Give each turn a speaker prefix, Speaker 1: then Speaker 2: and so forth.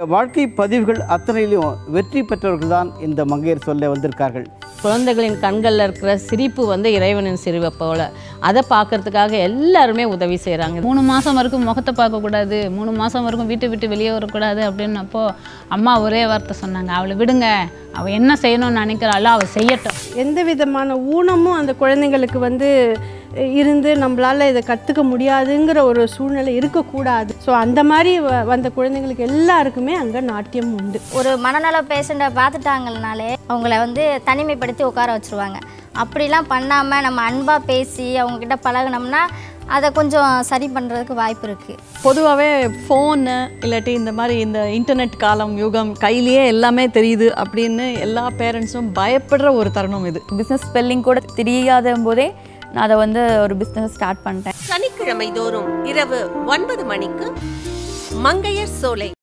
Speaker 1: வாழ்க்கை பதிவுகள் அத்தனையிலும் வெற்றி பெற்றவர்கள் தான் இந்த மங்கையர் சொல்ல வந்திருக்கார்கள்
Speaker 2: குழந்தைகளின் கண்களில் இருக்கிற சிரிப்பு வந்து இறைவனின் சிரிப்பை போல அதை பார்க்கறதுக்காக எல்லாருமே உதவி செய்கிறாங்க
Speaker 3: மூணு மாதம் வரைக்கும் முகத்தை பார்க்கக்கூடாது மூணு மாதம் வரைக்கும் வீட்டை விட்டு வெளியே வரக்கூடாது அப்படின்னப்போ அம்மா ஒரே வார்த்தை சொன்னாங்க அவளை விடுங்க அவள் என்ன செய்யணும்னு நினைக்கிறாளோ அவள் செய்யட்டும்
Speaker 4: எந்த விதமான ஊனமும் அந்த குழந்தைங்களுக்கு வந்து இருந்து நம்மளால இதை கற்றுக்க முடியாதுங்கிற ஒரு சூழ்நிலை இருக்கக்கூடாது ஸோ அந்த மாதிரி வ- வந்த குழந்தைங்களுக்கு எல்லாருக்குமே அங்கே நாட்டியம் உண்டு
Speaker 5: ஒரு மனநல பேஷண்ட்டை பார்த்துட்டாங்கனாலே அவங்கள வந்து தனிமைப்படுத்தி உட்கார வச்சுருவாங்க அப்படிலாம் பண்ணாமல் நம்ம அன்பாக பேசி அவங்கக்கிட்ட பழகுனோம்னா அதை கொஞ்சம் சரி பண்ணுறதுக்கு வாய்ப்பு இருக்குது
Speaker 6: பொதுவாகவே ஃபோனு இல்லாட்டி இந்த மாதிரி இந்த இன்டர்நெட் காலம் யுகம் கையிலேயே எல்லாமே தெரியுது அப்படின்னு எல்லா பேரண்ட்ஸும் பயப்படுற ஒரு தருணம் இது
Speaker 7: பிஸ்னஸ் ஸ்பெல்லிங் கூட தெரியாத போதே நான் அதை வந்து ஒரு பிஸ்னஸ் ஸ்டார்ட் பண்ணிட்டேன்
Speaker 8: சனிக்கிழமை தோறும் இரவு ஒன்பது மணிக்கு மங்கையர் சோலை